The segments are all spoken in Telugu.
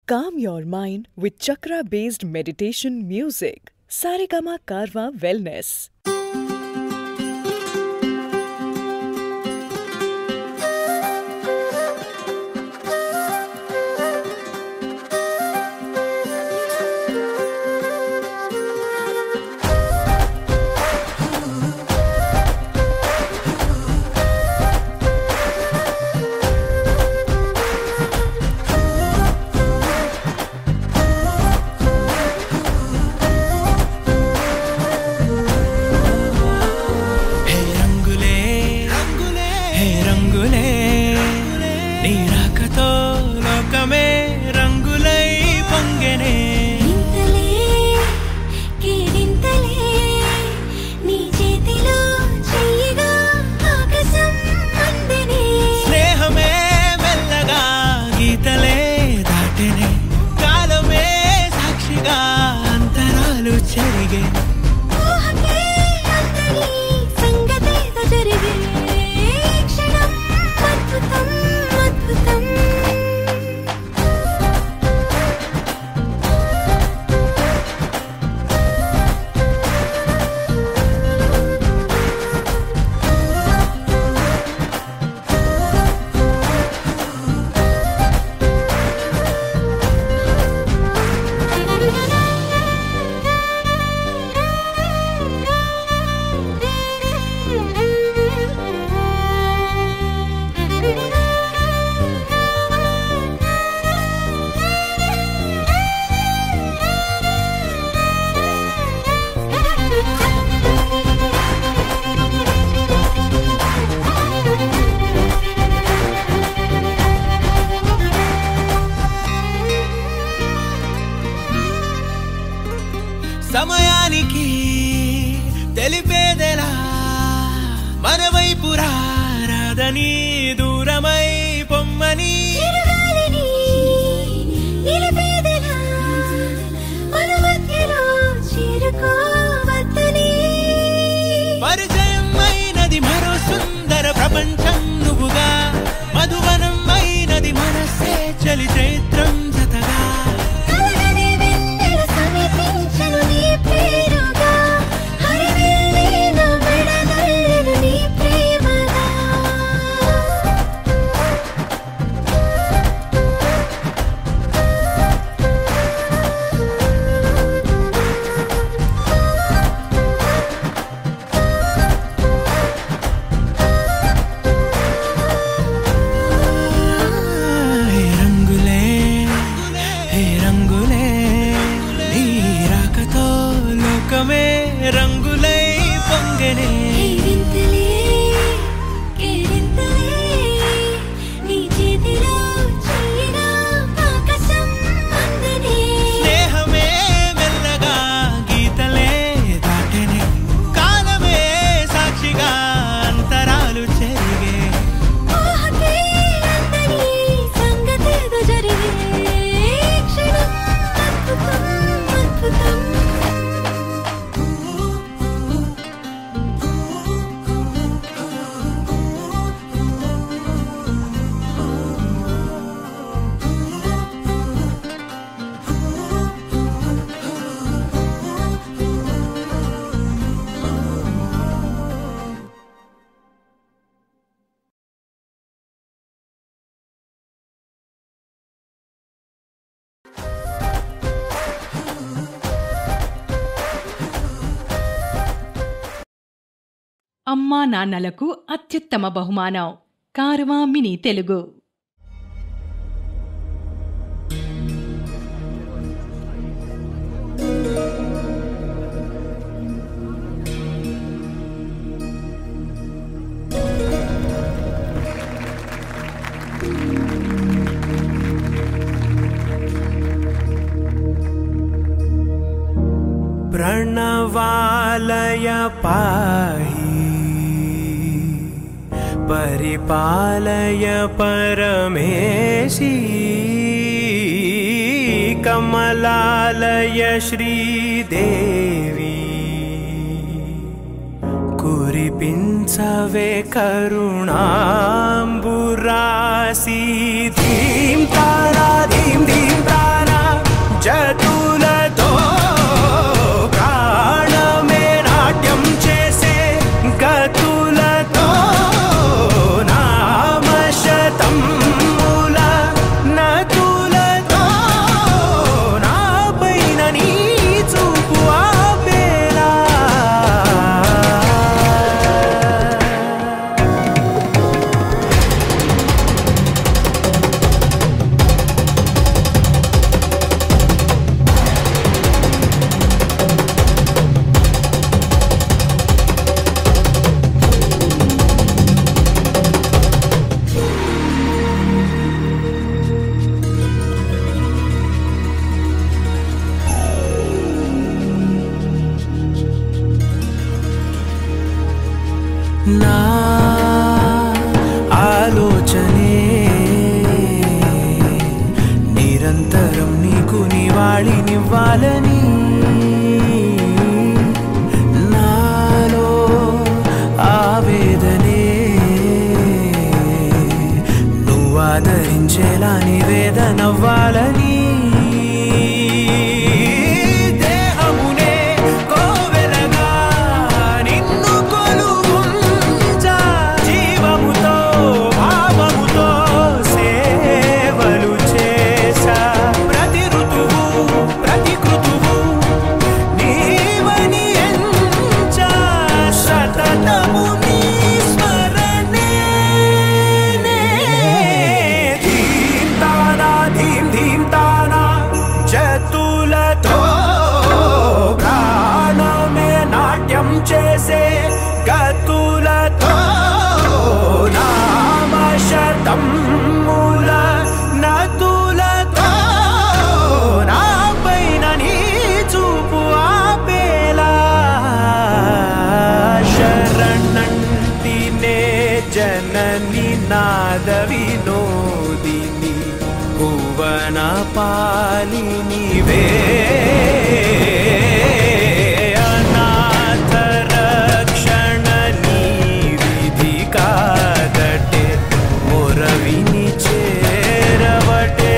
Calm your mind with chakra based meditation music. Saregama Karwa Wellness. హే రంగులే హే రంగులే నీ రాకతో లోకమే రంగులై పొంగెనే ఇంతలే కేరింతలే నీ చేతిలో చెయ్యగా ఆకాశం అందనే స్నేహమే మెల్లగా గీతలే దాటెనే కాలమే సాక్షిగా అంతరాలు చెరిగే ఊహకే అందని సంగతేదో జరిగే ఈ క్షణం అద్భుతం అద్భుతం సమయానికి తెలిపేదెలా మన వైపు రాదని దూరమై పొమ్మని చిరుగాలిని నిలిపేదెలా మన మధ్యలో చేరుకోవద్దని పరిచయం అయినది మరో సుందర ప్రపంచం నువ్వుగా మధువనం అయినది మనసే చలి చైత్రం జతగా కలగని వెన్నెల సమీపించను నీ పేరుగా హరివెల్లిన విడదల్లెను నీ ప్రేమగా హే రంగులే హే రంగులే నీ రాకతో లోకమే రంగులై పొంగనే కేరింతలే కేరింతలే నీ చేతిలో చెయ్యగా ఆకాశం అందనే స్నేహమే మెల్లగా గీతలే దాటెనే కాలమే సాక్షిగా అంతరాలు చెరిగే ఊహకే అందని సంగతేదో జరిగే ఈ క్షణం అద్భుతం అద్భుతం అమ్మా నాన్నలకు అత్యుత్తమ బహుమానం కారవా మినీ తెలుగు प्रणवालय पाहि परिपालय परमेशी कमलालय श्रीदेवी కురిపించవే కరుణాంబురాసి ధీం తారా ధీం ధీం తారా నీకు నివాళినివ్వాలని నాలో ఆవేదనే నువ్వు ఆదరించేలా నివేదనవ్వాలని దేహమునే కోవెలగా నిన్ను కొలువుంచా జీవముతో భావముతో సేవలు చేసా ప్రతి ఋతువు ప్రతి కృతువు నీవని ఎంచా సతతము నీ స్మరణే ధీం తానా ధీం ధీం తానా జతులతో ప్రాణమే నాట్యం చేసే గతులతో నామ శతం మూల నతులతో నా పైన నీ చూపు ఆపేలా శరణంటినే జనని నాద వినోదిని భువన పాలినివే అనాథ రక్షణ నీ విధి కాదటే మొరవిని చేరవటే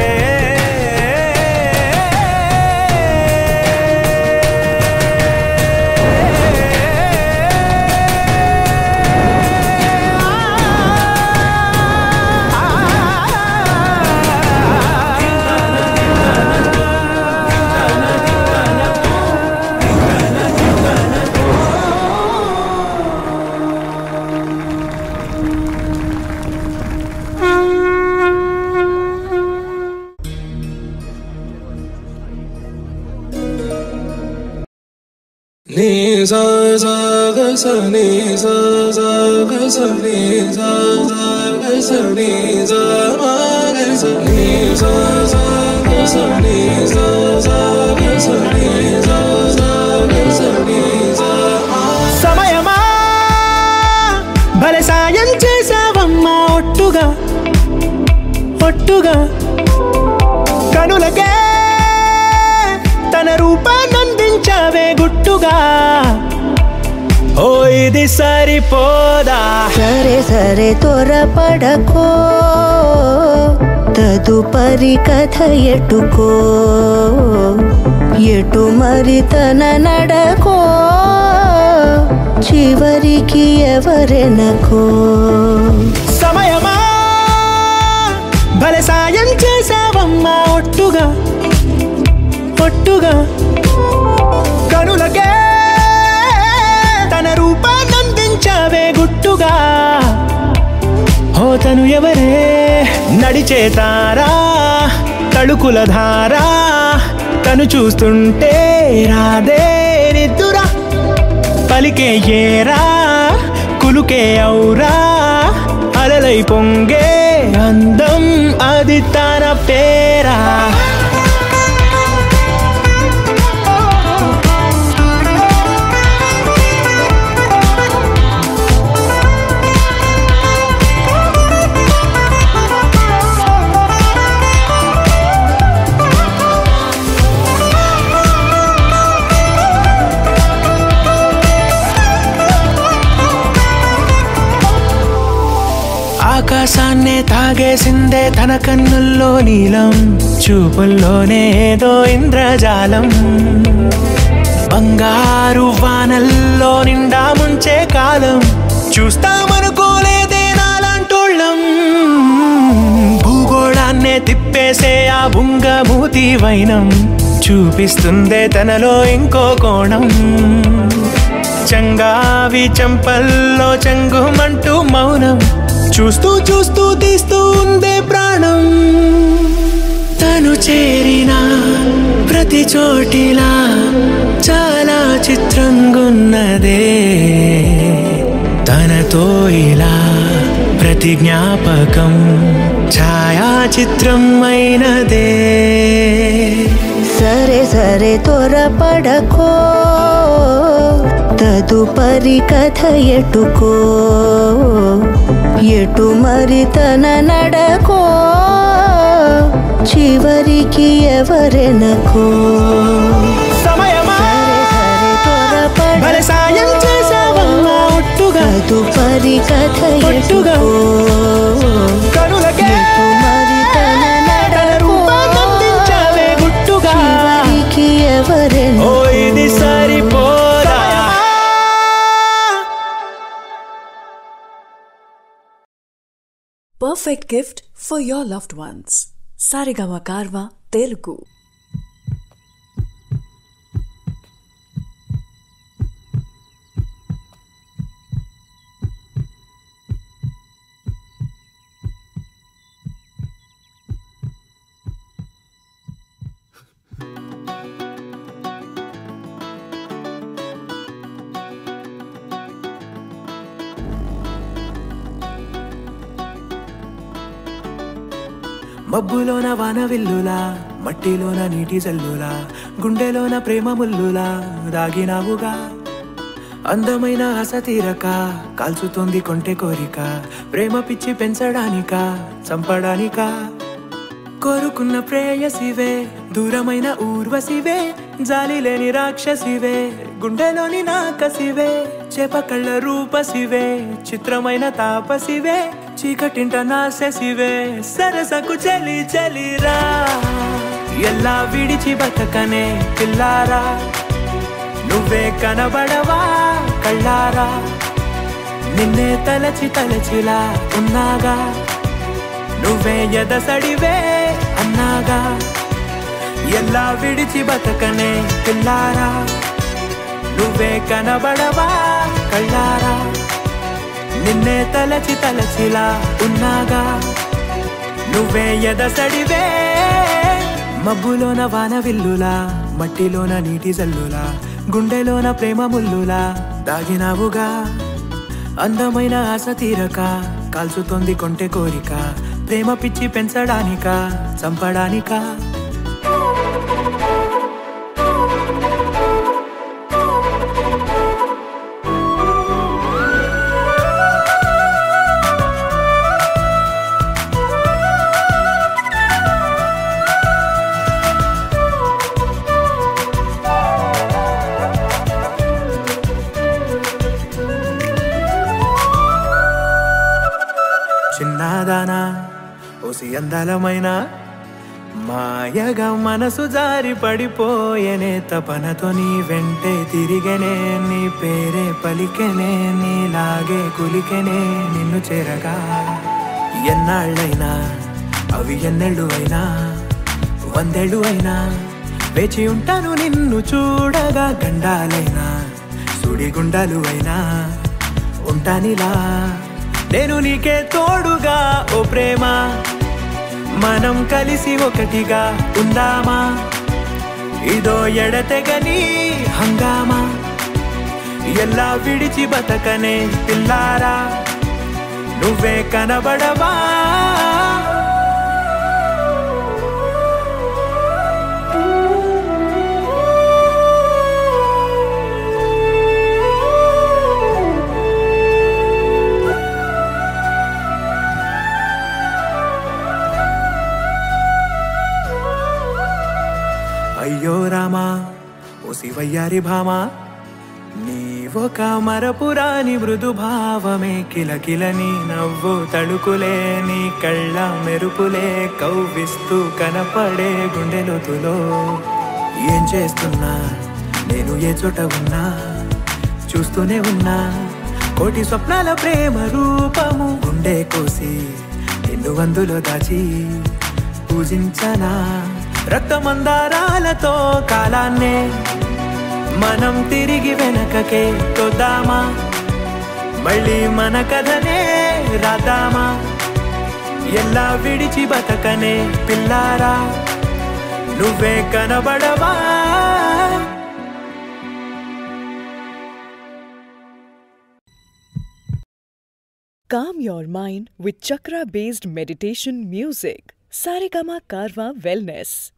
Ni sa sa ga sa ni sa sa ga sa ni sa sa ga sa ni sa ma ga sa ni sa sa ga sa ni sa sa ga sa ni sa sa ga sa ni sa ma సమయమా భలే సాయం చేసావమ్మా ఒట్టుగా ఒట్టుగా కనులకే తన రూపాన్నందించావే గుట్టుగా ఓ ఇది సరిపోదా సరే సరే త్వరపడకో తదుపరి కథ ఎటుకో ఎటు మరి తన నడకో చివరికి ఎవరెనకో సమయమా భలే సాయం చేసావమ్మా ఒట్టుగా ఒట్టుగా కనులకే తన రూపాన్నందించావే గుట్టుగా ఓ తను ఎవరే నడిచే తారా తళుకుల ధారా తను చూస్తుంటే రాదే నిద్దురా పలికే ఏరా కులుకే ఔరా అలలై పొంగే అందం అది తన పేరా ఆకాశాన్నే తాగేసిందే తన కన్నుల్లో నీలం చూపుల్లోనే ఏదో ఇంద్రజాలం బంగారు వానల్లో నిండా ముంచే కాలం చూస్తామనుకోలేదే నాలాంటోళ్ళం భూగోళాన్నే తిప్పేసే ఆ బుంగమూతి వైనం చూపిస్తుందే తనలో ఇంకో కోణం చంగావి చంపల్లో చంగుమంటూ మౌనం చూస్తూ చూస్తూ తీస్తూ ఉందే ప్రాణం తను చేరిన ప్రతి చోటిలా చాలా చిత్రంగున్నదే తనతో ఇలా ప్రతి జ్ఞాపకం ఛాయాచిత్రం అయినదే సరే సరే త్వరపడకో తదుపరి కథ ఎటుకో ఎటు మరి తన నడకో చివరికి ఎవరెనకో సమయమా సరే సరే త్వరపడకో. భలే సాయం చేసావమ్మా ఒట్టుగా తదుపరి కథ ఒట్టుగా. ఎటుకో కనులకే మరి తన తన రూపాన్నందించావే గుట్టుగా చివరికి ఓ ఎవరెనకో ఇది సరిపోదా Perfect gift for your loved ones. Sarigama Karva Telugu. మబ్బులోన వాన విల్లులా మట్టిలోన నీటి జల్లులా గుండెలోన ప్రేమ ముల్లులా దాగినావుగా అందమైన ఆశ తీరక కాల్చుతోంది కొంటె కోరిక ప్రేమ పిచ్చి పెంచడానిక చంపడానిక కోరుకున్న ప్రేయసివే దూరమైన ఊర్వశివే జాలి లేని రాక్షసివే గుండెలోని నాకసివే చేప కళ్ళ రూపసివే చిత్రమైన తాపసివే చీకటింట నాశసివే సరసకు చలి చలిరా ఎల్లా విడిచి బతకనే పిల్లారా నువ్వే కనబడవా కళ్ళారా నిన్నే తలచి తలచిలా ఉన్నాగా నువ్వే ఎదసడివే అన్నాగా ఎల్లా విడిచి బతకనే పిల్లారా నువ్వే కనబడవా కళ్ళారా నిన్నే తలచి తలచిలా ఉన్నాగా నువ్వే ఎదసడివే మబ్బులోన వాన విల్లులా మట్టిలోన నీటి జల్లులా గుండెలోన ప్రేమ ముల్లులా దాగినావుగా అందమైన ఆశ తీరక కాల్చుతోంది కొంటె కోరిక ప్రేమ పిచ్చి పెంచడానిక చంపడానికా చిన్నదానా ఓసి అందలమైన మాయగా మనసు జారి పడిపోయేనే తపనతో నీ వెంటే తిరిగనే నీ పేరే పలికెనే నీలాగే కులికెనే నిన్ను చేరగా ఎన్నాళ్ళైనా అవి ఎన్నెళ్ళు అయినా వందేళ్ళు అయినా వేచి ఉంటాను నిన్ను చూడగా గండాలైనా సుడిగుండాలు అయినా ఉంటానిలా నేను నీకే తోడుగా ఓ ప్రేమ మనం కలిసి ఒకటిగా ఉందామా ఇదో ఎడతెగని హంగామా ఎలా విడిచి బతకనే పిల్లారా నువ్వే కనబడవా అయ్యో రామా ఓ శివయ్యారి భామా నీ ఒక మరపురాని మృదు భావమే కిలకిలని నవ్వు తడుకులే నీ కళ్ళ మెరుపులే కవ్విస్తూ కనపడే గుండెలోతులో ఏం చేస్తున్నా నేను ఏ చోట ఉన్నా చూస్తూనే ఉన్నా కోటి స్వప్నాల ప్రేమ రూపము గుండె కోసి నిన్ను వందులో దాచి పూజించనా రక్తమందారాలతో కాలాన్నే మనం తిరిగి వెనకకే తొద్దామా మళ్ళీ మన కథనే రాద్దామా ఎలా విడిచి బతకనే పిల్లారా నువ్వే కనబడవా Calm your mind with chakra based meditation music. Sarigama Karva Wellness.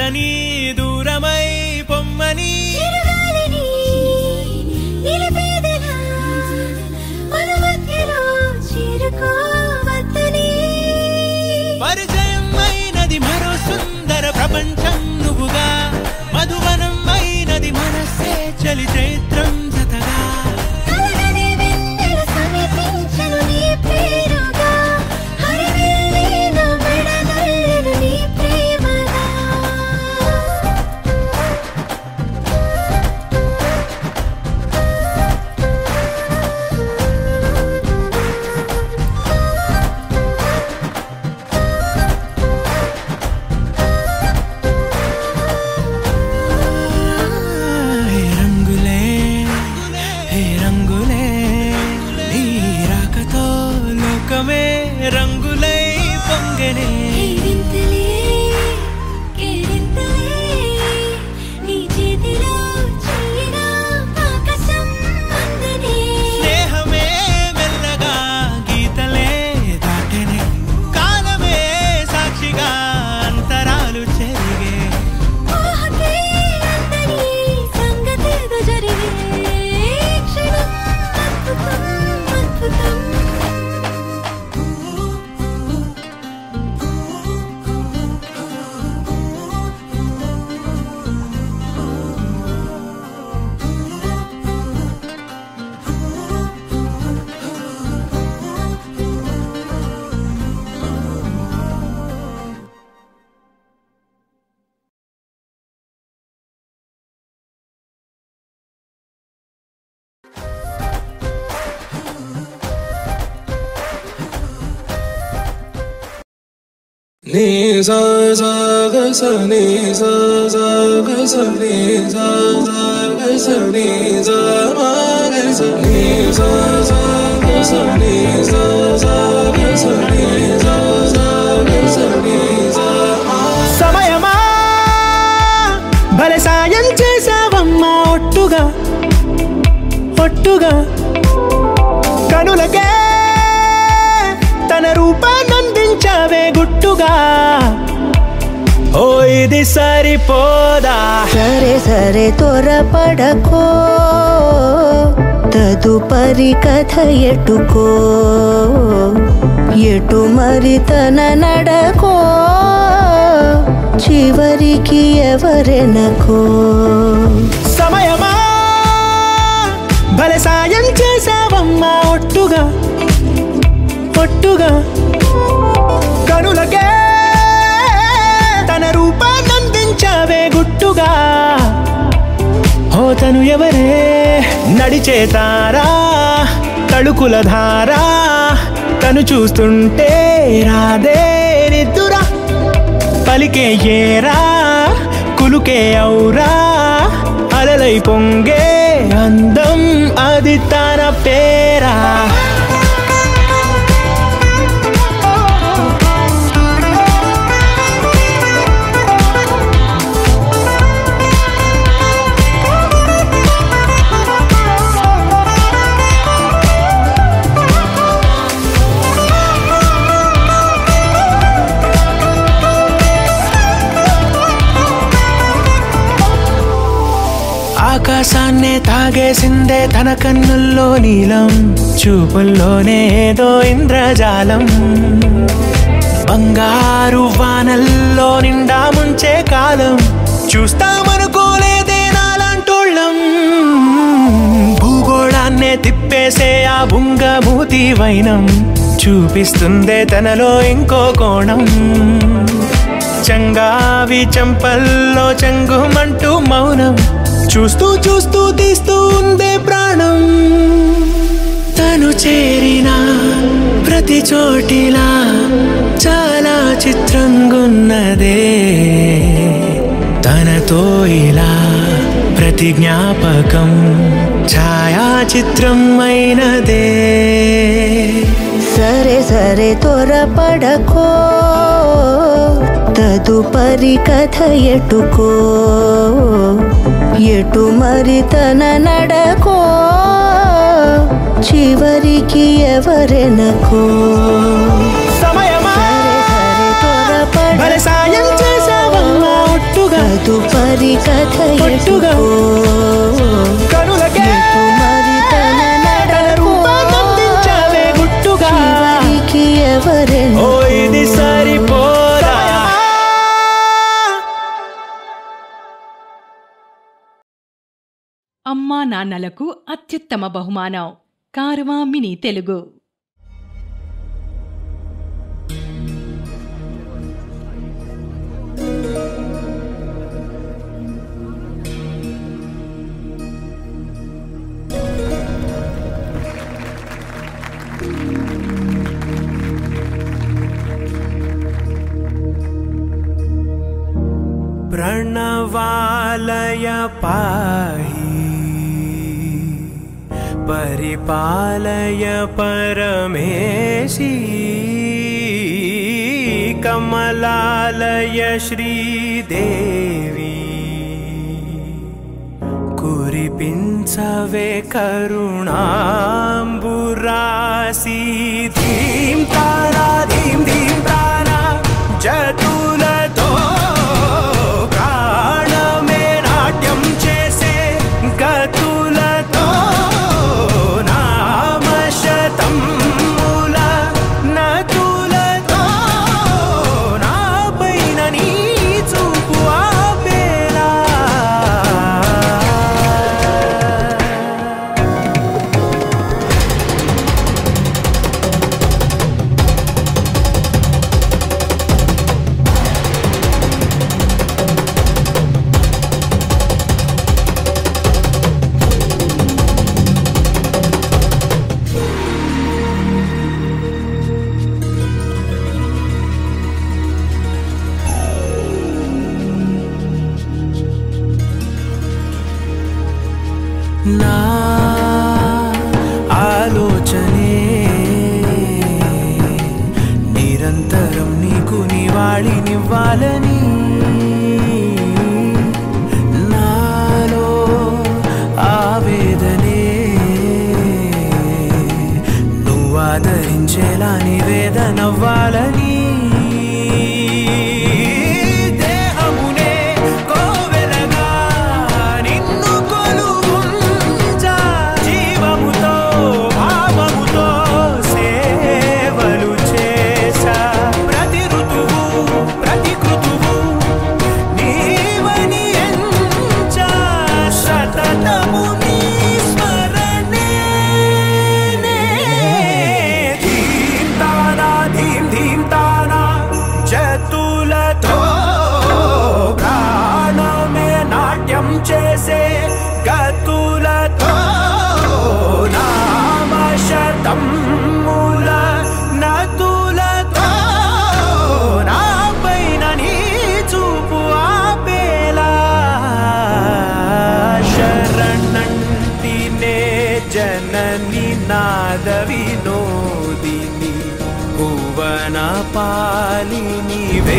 చేరని దూరమై పొమ్మని చిరుగాలిని నిలిపేదెలా మన మధ్యలో చేరుకోవద్దని పరిచయం అయినది మరో సుందర ప్రపంచం నువ్వుగా మధువనం అయినది మనస్సే చలి చైత్రం జతగా కలగని వెన్నెల సమీపించను నీ పేరుగా హరివెల్లి నా మెడదల్లెను నీ ప్రేమగా హే రంగులే హే రంగులే నీ రాకతో లోకమే రంగులై పొంగనే కేరింతలే కేరింతలే నీ చేతిలో చెయ్యిగా ఆకాశం అందనే స్నేహమే మెల్లగా గీతలే దాటెనే కాలమే సాక్షిగా అంతరాలు చెరిగే ఊహకే అందని సంగతేదో జరిగే క్షణం అద్భుతం అద్భుతం ni sa sa ga sa ni sa sa ga sa ni sa sa ga sa ni sa ma ga sa ni sa sa ga sa ni sa sa ga sa ni sa sa ga sa ni sa ma సమయమా భలే సాయం చేసావమ్మా ఒట్టుగా ఒట్టుగా కనులకే తన రూపాన్నందించావే గుట్టుగా ఓ ఇది సరిపోదా సరే సరే త్వరపడకో తదుపరి కథ ఎటుకో ఎటు మరి తన నడకో చివరికి ఎవరెనకో సమయమా భలే సాయం చేసావమ్మా ఒట్టుగా ఒట్టుగా కనులకే తన రూపాన్నందించావే గుట్టుగా ఓ తను ఎవరే నడిచే తారా తళుకుల ధారా తను చూస్తుంటే రాదే నిద్దురా పలికే ఏరా కులుకే ఔరా అలలై పొంగే అందం అది తన పేరా ఆకాశాన్నే తాగేసిందే తన కన్నుల్లో నీలం చూపుల్లోనే ఏదో ఇంద్రజాలం బంగారు వానల్లో నిండా ముంచే కాలం చూస్తామనుకోలేదే నాలాంటోళ్ళం భూగోళాన్నే తిప్పేసే ఆ బుంగమూతి వైనం చూపిస్తుందే తనలో ఇంకో కోణం చంగావి చంపల్లో చంగుమంటూ మౌనం చూస్తూ చూస్తూ తీస్తూ ఉందే ప్రాణం తను చేరిన ప్రతి చోటిలా చాలా చిత్రంగున్నదే తనతో ఇలా ప్రతి జ్ఞాపకం ఛాయాచిత్రం అయినదే సరే సరే త్వరపడకో తదుపరి కథ ఎటుకో ఎటు మరి తన నడకో చివరికి ఎవరెనకో సమయమా సరే సరే భలే త్వరపడకో సాయం చేసావమ్మా ఒట్టుగా కథ పట్టుగా ఎటుకో కనులకే మరి తన తన రూపాన్నందించావే గుట్టుగా చివరికి ఓ ఎవరెనకో ఇది సరిపోదా అమ్మా నాన్నలకు అత్యుత్తమ బహుమానం కారవా మినీ తెలుగు प्रणवालय पाहि परिपालय परमेशी कमलालय श्रीदेवी కురిపించవే కరుణాంబురాసి ధీం తారా ధీం ధీం తారా జతులతో ప్రాణమే నాట్యం చేసే గతులతో నామశతం మూల నతులతో నా పైన నీ చూపు ఆపేలా నా ఆలోచనే నిరంతరం నీకు నివాళినివ్వాలని నాలో ఆవేదనే నువ్వు ఆదరించేలా నివేదనవ్వాలని దేహమునే కోవెలగా నిన్ను కొలువుంచా జీవముతో భావముతో సేవలు చేసా ప్రతి ఋతువు ప్రతి కృతువు నీవని ఎంచా సతతము నీ స్మరణే ధీం తానా ధీం ధీం తానా జతులతో ప్రాణమే నాట్యం చేసే గతులతో నామశతం మూల నతులతో నా పైన నీ చూపు ఆపేలా శరణంటినే జనని నాద వినోదిని భువన పాలినివే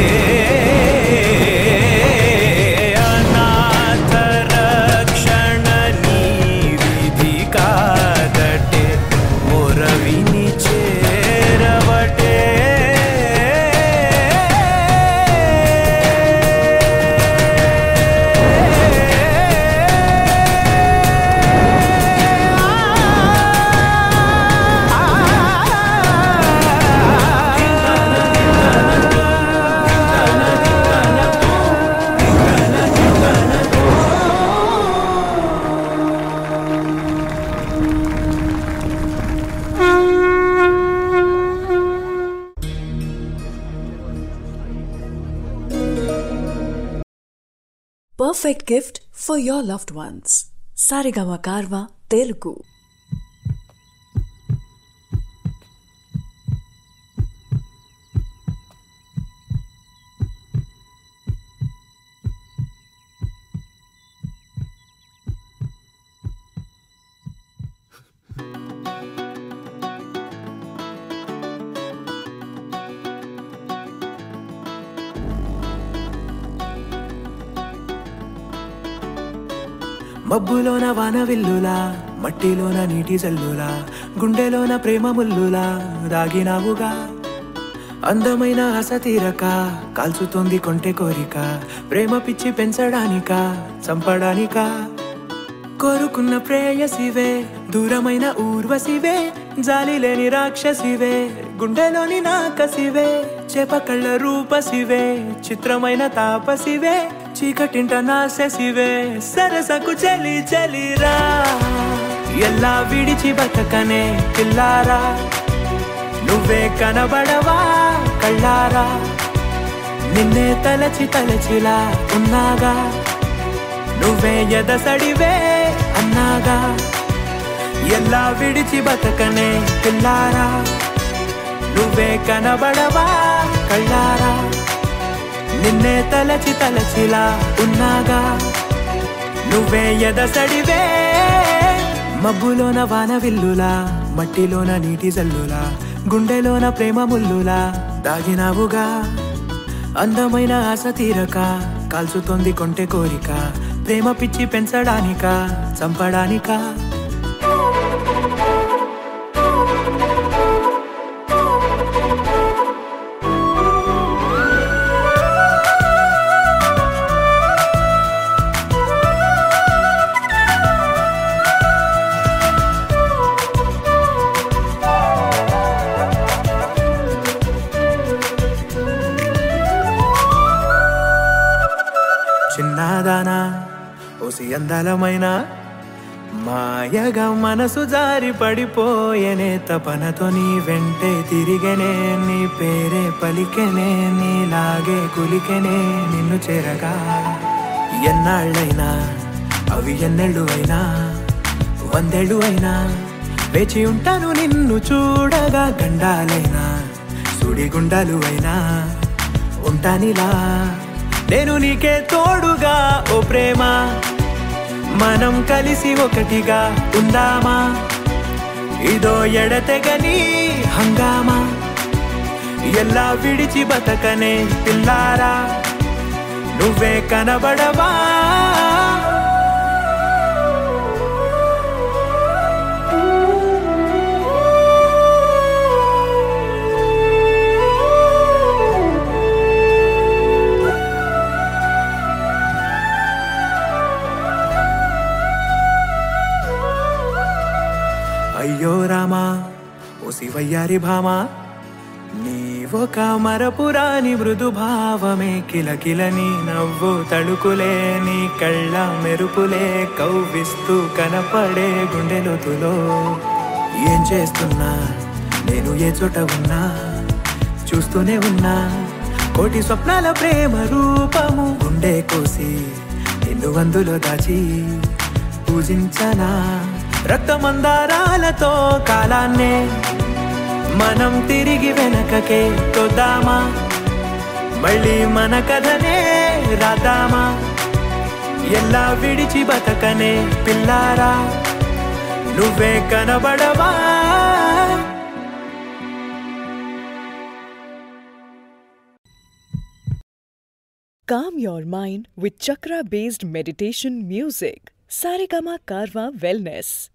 అనాథ రక్షణ నీ విధి కాదటే మొరవిని చేరవటే Perfect gift for your loved ones. Sarigama Karva Telugu. మబ్బులోన వాన విల్లులా మట్టిలోన నీటి జల్లులా గుండెలోన ప్రేమ ముల్లులా దాగినావుగా అందమైన ఆశ తీరక కాల్చుతోంది కొంటె కోరిక ప్రేమ పిచ్చి పెంచడానిక చంపడానిక కోరుకున్న ప్రేయసివే దూరమైన ఊర్వశివే జాలి లేని రాక్షసివే గుండెలోని నాకసివే చేప కళ్ళ రూపసివే చిత్రమైన తాపసివే చీకటింట నాశసివే సరసకు చలి చలిరా ఎల్లా విడిచి బతకనే పిల్లారా నువ్వే కనబడవా కళ్ళారా నిన్నే తలచి తలచిలా ఉన్నాగా నువ్వే ఎదసడివే అన్నాగా ఎల్లా విడిచి బతకనే పిల్లారా నువ్వే కనబడవా కళ్ళారా నిన్నే తలచి తలచిలా ఉన్నాగా నువ్వే ఎదసడివే మబ్బులోన వాన విల్లులా మట్టిలోన నీటి జల్లులా గుండెలోన ప్రేమ ముల్లులా దాగినావుగా అందమైన ఆశ తీరక కాల్చుతోంది కొంటె కోరిక ప్రేమ పిచ్చి పెంచడానిక చంపడానికా చిన్నదానా ఓసి అందలమైన మాయగా మనసు జారి పడిపోయేనే తపనతో నీ వెంటే తిరిగనే నీ పేరే పలికెనే నీలాగే కులికెనే నిన్ను చేరగా ఎన్నాళ్ళైనా అవి ఎన్నెళ్ళు అయినా వందేళ్ళు అయినా వేచి ఉంటాను నిన్ను చూడగా గండాలైనా సుడిగుండాలు అయినా ఉంటానిలా నేను నీకే తోడుగా ఓ ప్రేమ మనం కలిసి ఒకటిగా ఉందామా ఇదో ఎడతెగని హంగామా ఎలా విడిచి బతకనే పిల్లారా నువ్వే కనబడవా అయ్యో రామా ఓ శివయ్యారి భామా నీవొక మరపురాని మృదు భావమే కిలకిలని నవ్వు తడుకులే నీ కళ్ళ మెరుపులే కవ్విస్తూ కనపడే గుండెలోతులో ఏం చేస్తున్నా నేను ఏ చోట ఉన్నా చూస్తూనే ఉన్నా కోటి స్వప్నాల ప్రేమ రూపము గుండె కోసి నిన్ను అందులో దాచి పూజించనా రక్తమందారాలతో కాలాన్నే మనం తిరిగి వెనకకే తొద్దామా మళ్ళీ మన కథనే రాద్దామా ఎలా విడిచి బతకనే పిల్లారా నువ్వే కనబడవా Calm your mind with chakra based meditation music. Saregama Karwa Wellness.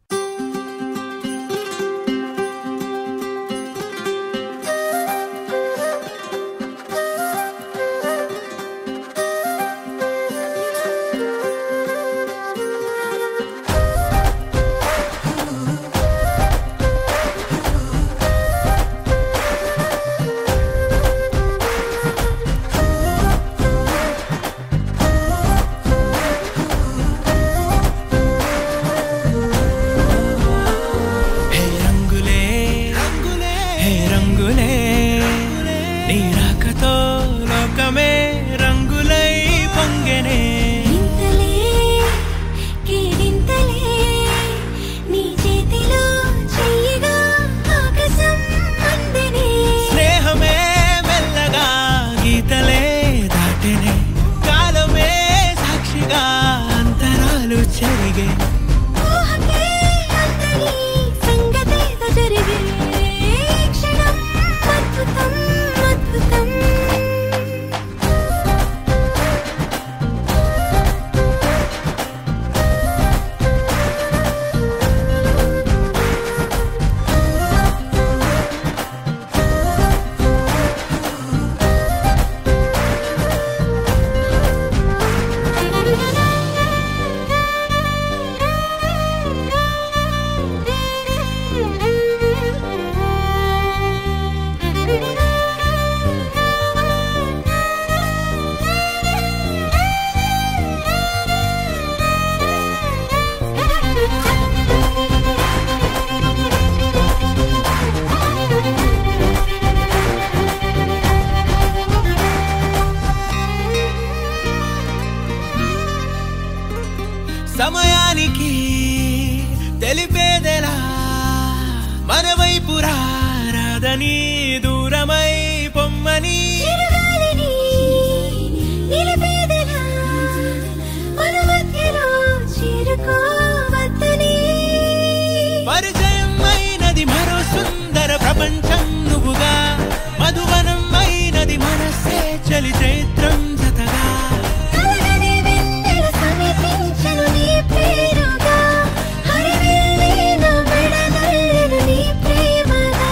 చేరని దూరమై పొమ్మని చిరుగాలిని నిలిపేదెలా? మన మధ్యలో చేరుకోవద్దని. పరిచయం అయినది మరో సుందర ప్రపంచం నువ్వుగా మధువనం అయినది మనస్సే చలి చైత్రం జతగా కలగని వెన్నెల సమీపించెను నీ పేరుగా. హరివిల్లే నా మెడదల్లెను నీ ప్రేమగా.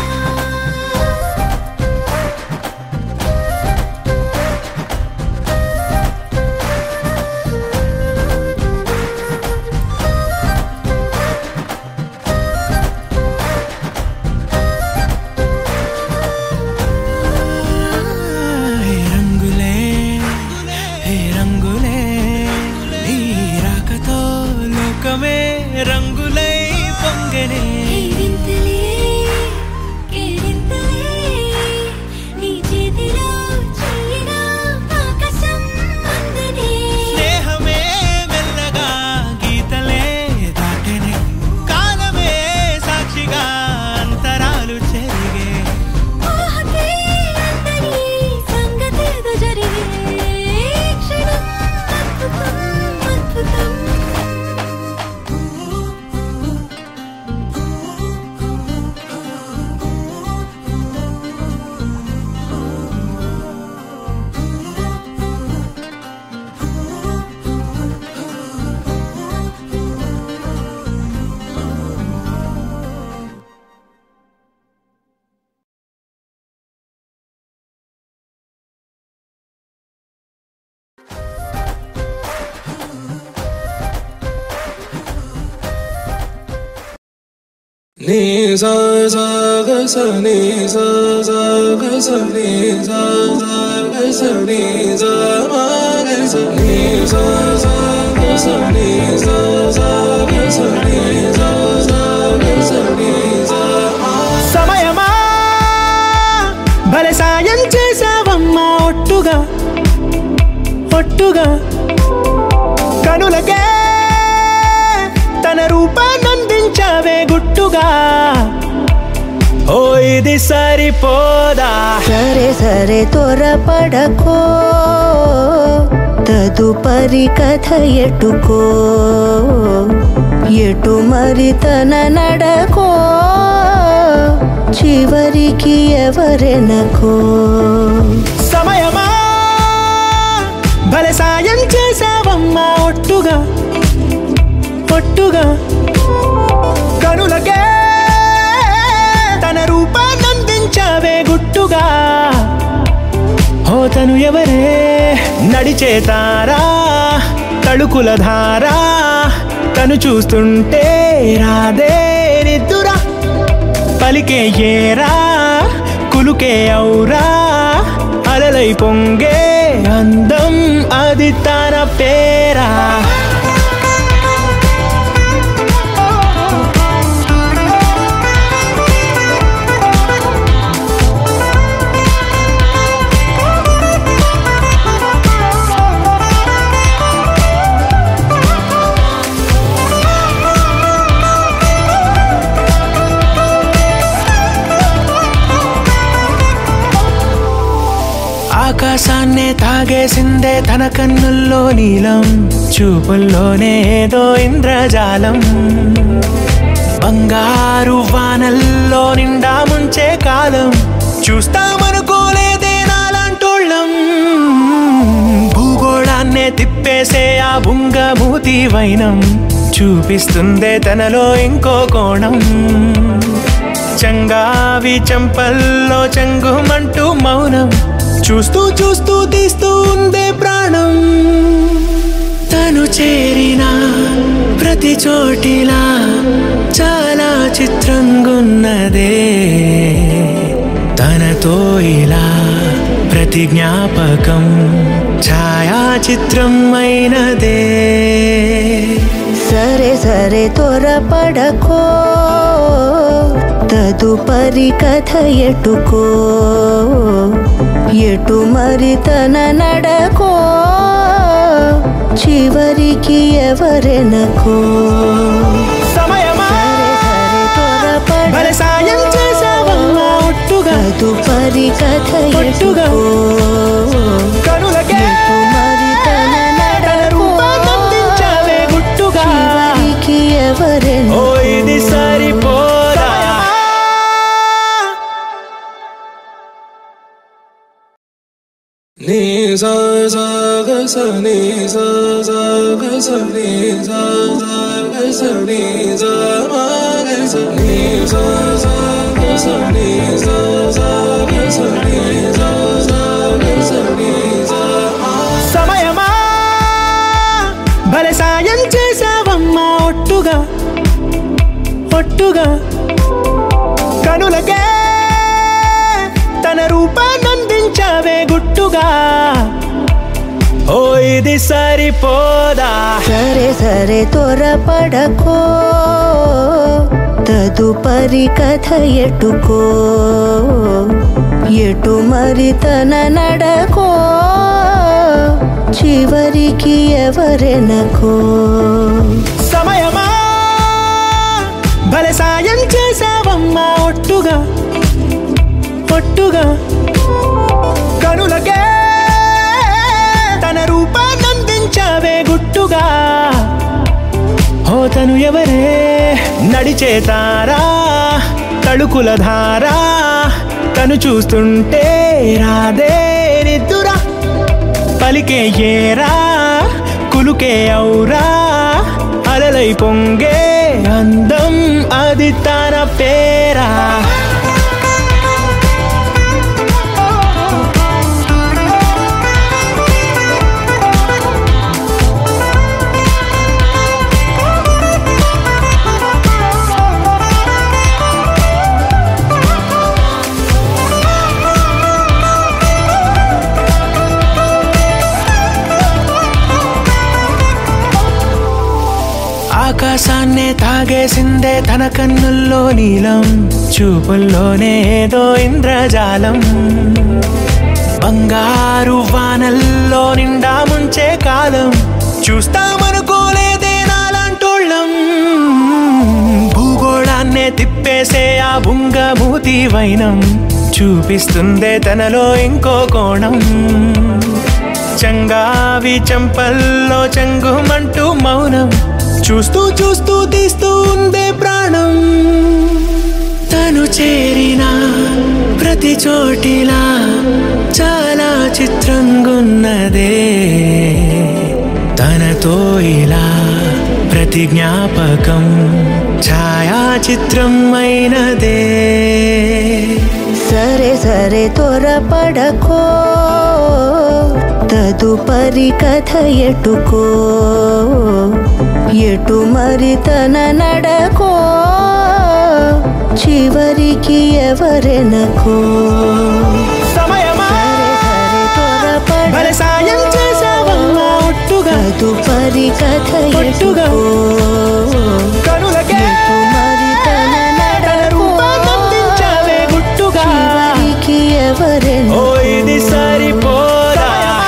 హే రంగులే హే రంగులే నీ రాకతో లోకమే రంగులై పొంగనే కేరింతలే, కేరింతలే, నీ చేతిలో చెయ్యిగా ఆకాశం అందనే. స్నేహమే మెల్లగా గీతలే దాటెనే కాలమే సాక్షిగా అంతరాలు చెరిగే ఊహకే అందని సంగతేదో జరిగే. క్షణం అద్భుతం, అద్భుతం. ni sa sa ga sa ni sa sa ga sa ni sa sa ga sa ni sa ma ga sa ni sa sa ga sa ni sa sa ga sa ni sa sa ga sa ni sa ma సమయమా భలే సాయం చేసావమ్మా ఒట్టుగా ఒట్టుగా కనులకే తన రూపాన్నందించావే గుట్టుగా ఓ ఇది సరిపోదా సరే సరే త్వరపడకో తదుపరి కథ ఎటుకో ఎటు మరి తన నడకో చివరికి ఎవరెనకో సమయమా భలే సాయం చేసావమ్మా ఒట్టుగా ఒట్టుగా కనులకే తన రూపాన్నందించావే గుట్టుగా ఓ తను ఎవరే నడిచే తారా తళుకుల ధారా తను చూస్తుంటే రాదే నిద్దురా పలికే ఏరా కులుకే ఔరా అలలై పొంగే అందం అది తన పేరా ఆకాశాన్నే తాగేసిందే తన కన్నుల్లో నీలం చూపుల్లోనే ఏదో ఇంద్రజాలం బంగారు వానల్లో నిండా ముంచే కాలం చూస్తామనుకోలేదే నాలాంటోళ్ళం భూగోళాన్నే తిప్పేసే ఆ బుంగమూతి వైనం చూపిస్తుందే తనలో ఇంకో కోణం చంగావి చంపల్లో చంగుమంటూ మౌనం చూస్తూ చూస్తూ తీస్తూ ఉందే ప్రాణం తను చేరిన ప్రతి చోటిలా చాలా చిత్రంగున్నదే తనతో ఇలా ప్రతి జ్ఞాపకం ఛాయాచిత్రం అయినదే సరే సరే త్వరపడకో తదుపరి కథ ఎటుకో ఎటు మరి తన నడకో చివరికి ఎవరెనకో సమయమా సరే సరే భలే త్వరపడకో సాయం చేసావమ్మా ఒట్టుగా తదుపరి కథ ఒట్టుగా. ఎటుకో కనులకే ఎటు మరి తన తన నడకో రూపాన్నందించావే గుట్టుగా చివరికి ఎవరెనకో ఓ ఇది సరిపోదా Ni sa sa ga sa ni sa sa ga sa ni sa sa ga sa ni sa ma ga sa ni sa sa ga sa ni sa sa ga sa ni sa sa ga sa ni sa ma సమయమా భలే సాయం చేసావమ్మా ఒట్టుగా ఒట్టుగా కనులకే తన రూపాన్నందించావే గుట్టుగా ఓ ఇది సరిపోదా సరే సరే త్వరపడకో తదుపరి కథ ఎటుకో ఎటు మరి తన నడకో చివరికి ఎవరెనకో సమయమా భలే సాయం చేసావమ్మా ఒట్టుగా ఒట్టుగా కనులకే తన రూపాన్నందించావే గుట్టుగా ఓ తను ఎవరే నడిచే తారా తళుకుల ధారా తను చూస్తుంటే రాదే నిద్దురా పలికే ఏరా కులుకే ఔరా అలలై పొంగే అందం అది తన పేరా ఆకాశాన్నే తాగేసిందే తన కన్నుల్లో నీలం చూపుల్లోనే ఏదో ఇంద్రజాలం బంగారు వానల్లో నిండా ముంచే కాలం చూస్తామనుకోలేదే నాలాంటోళ్ళం భూగోళాన్నే తిప్పేసే ఆ బుంగమూతి వైనం చూపిస్తుందే తనలో ఇంకో కోణం చంగావి చంపల్లో చంగుమంటూ మౌనం చూస్తూ చూస్తూ తీస్తూ ఉందే ప్రాణం తను చేరిన ప్రతి చోటిలా చాలా చిత్రంగున్నదే తనతో ఇలా ప్రతి జ్ఞాపకం ఛాయాచిత్రం అయినదే సరే సరే త్వరపడకో తదుపరి కథ ఎటుకో ఎటు మరి తన నడకో చివరికి ఎవరెనకో సమయమా సరే సరే భలే సాయం చేసావమ్మా ఒట్టుగా తదుపరి కథ ఒట్టుగా. ఎటుకో కనులకే ఎటు మరి తన తన నడకో రూపాన్నందించావే గుట్టుగా చివరికి ఓ ఎవరెనకో ఇది సరిపోదా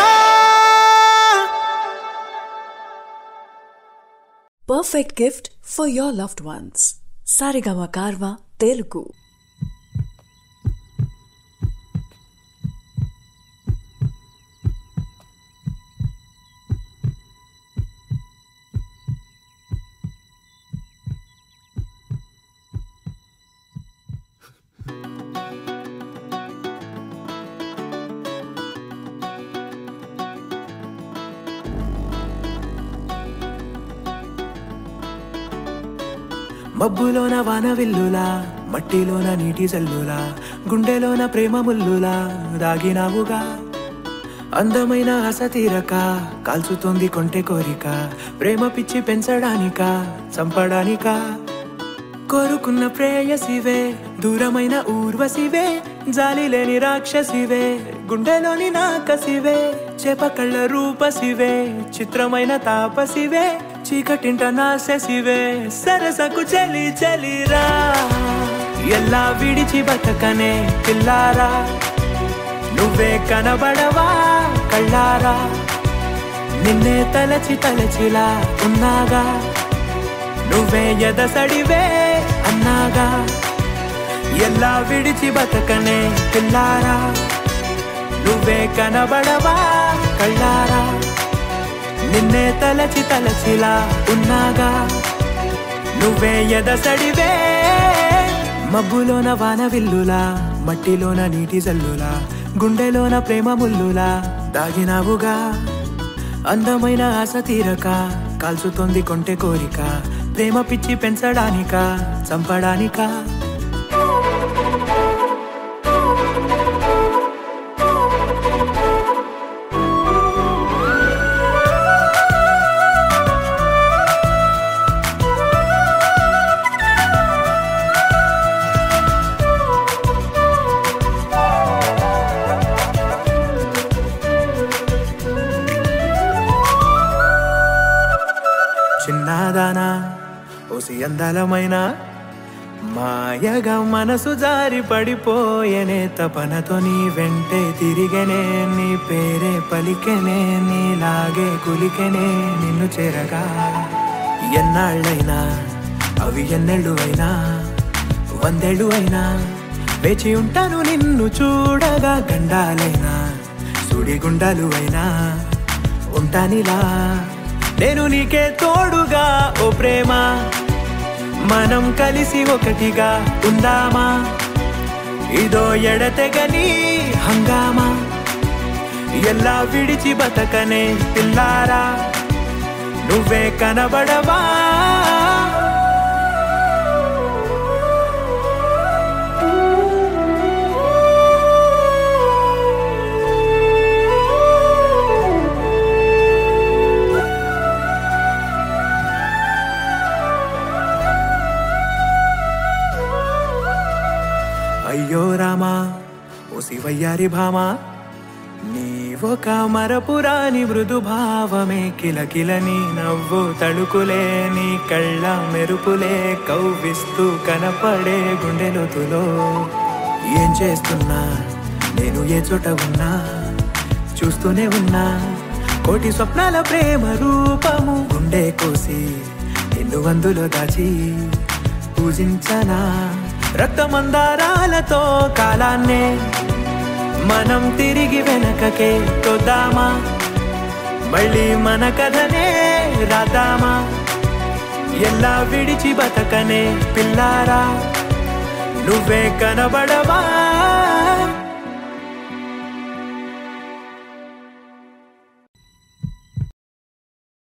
Perfect gift for your loved ones. Sarigama Karva Telugu. మబ్బులోన వానవిల్లులా మట్టిలోన నీటి జల్లులా గుండెలోన ప్రేమ ముల్లులా దాగినావుగా అందమైన ఆశ తీరక కాల్చుతోంది కొంటె కోరిక ప్రేమ పిచ్చి పెంచడానిక చంపడానిక కోరుకున్న ప్రేయసివే దూరమైన ఊర్వశివే జాలి లేని రాక్షసివే గుండెలోని నాకసివే చేప కళ్ళ రూపసివే చిత్రమైన తాపసివే చీకటింట నాశసివే సరసకు చలి చలిరా ఎలా విడిచి బతకనే పిల్లారా నువ్వే కనబడవా కళ్ళారా నిన్నే తలచి తలచిలా ఉన్నాగా నువ్వే ఎదసడివే అన్నాగా ఎలా విడిచి బతకనే పిల్లారా నువ్వే కనబడవా కళ్ళారా నిన్నే తలచి తలచిలా ఉన్నాగా నువ్వే ఎదసడివే మబ్బులోన వాన విల్లులా మట్టిలోన నీటి జల్లులా గుండెలోన ప్రేమ ముల్లులా దాగినావుగా అందమైన ఆశ తీరక కాల్చుతోంది కొంటె కోరిక ప్రేమ పిచ్చి పెంచడానిక చంపడానికా చిన్నదానా ఓసి అందలమైన మాయగా మనసు జారి పడిపోయేనే తపనతో నీ వెంటే తిరిగనే నీ పేరే పలికెనే నీలాగే కులికెనే నిన్ను చేరగా ఎన్నాళ్ళైనా అవి ఎన్నెళ్ళు అయినా వందేళ్ళు అయినా వేచి ఉంటాను నిన్ను చూడగా గండాలైనా సుడిగుండాలు అయినా ఉంటానిలా నేను నీకే తోడుగా ఓ ప్రేమ మనం కలిసి ఒకటిగా ఉందామా ఇదో ఎడతెగని హంగామా ఎలా విడిచి బతకనే పిల్లారా నువ్వే కనబడవా అయ్యో రామా ఓ శివయ్యారి భామా నీవొక మరపురాని మృదు భావమే కిలకిలని నవ్వు తడుకులే నీ కళ్ళ మెరుపులే కవ్విస్తూ కనపడే గుండెలోతులో ఏం చేస్తున్నా నేను ఏ చోట ఉన్నా చూస్తూనే ఉన్నా కోటి స్వప్నాల ప్రేమ రూపము గుండె కోసి నిన్ను అందులో దాచి పూజించనా రక్తమందారాలతో కాలాన్నే మనం తిరిగి వెనకకే తొద్దామా మళ్ళీ మన కథనే రాద్దామా ఎలా విడిచి బతకనే పిల్లారా నువ్వే కనబడవా